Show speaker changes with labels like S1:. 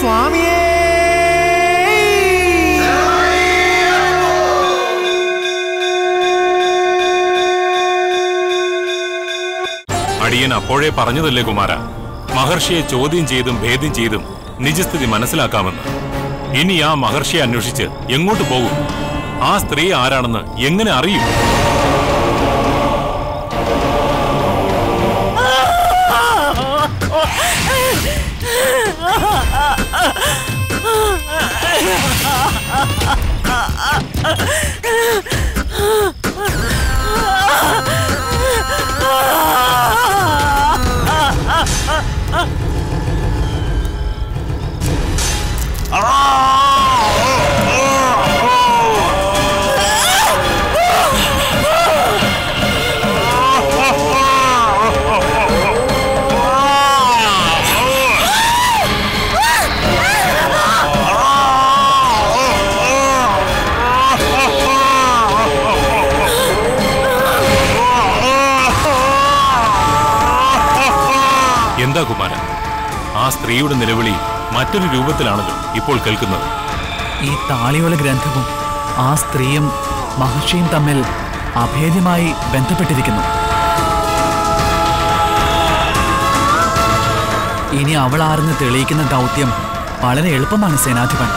S1: സ്വാമിയേ
S2: അടിയൻ അപ്പോഴേ പറഞ്ഞതല്ലേ കുമാര മഹർഷിയെ ചോദ്യം ചെയ്തും ഭേദ്യം ചെയ്തും നിജസ്ഥിതി മനസ്സിലാക്കാമെന്ന് ഇനി ആ മഹർഷിയെ അന്വേഷിച്ച് എങ്ങോട്ട് പോകും ആ സ്ത്രീ ആരാണെന്ന് എങ്ങനെ അറിയും എന്താ കുമാര ആ സ്ത്രീയുടെ നിലവിളി മറ്റൊരു രൂപത്തിലാണല്ലോ ഇപ്പോൾ കേൾക്കുന്നത്
S3: ഈ താളിയോല ഗ്രന്ഥവും ആ സ്ത്രീയും മഹർഷിയും തമ്മിൽ അഭേദ്യമായി ബന്ധപ്പെട്ടിരിക്കുന്നു ഇനി അവൾ ആരെന്ന് തെളിയിക്കുന്ന ദൗത്യം വളരെ എളുപ്പമാണ് സേനാധിപൻ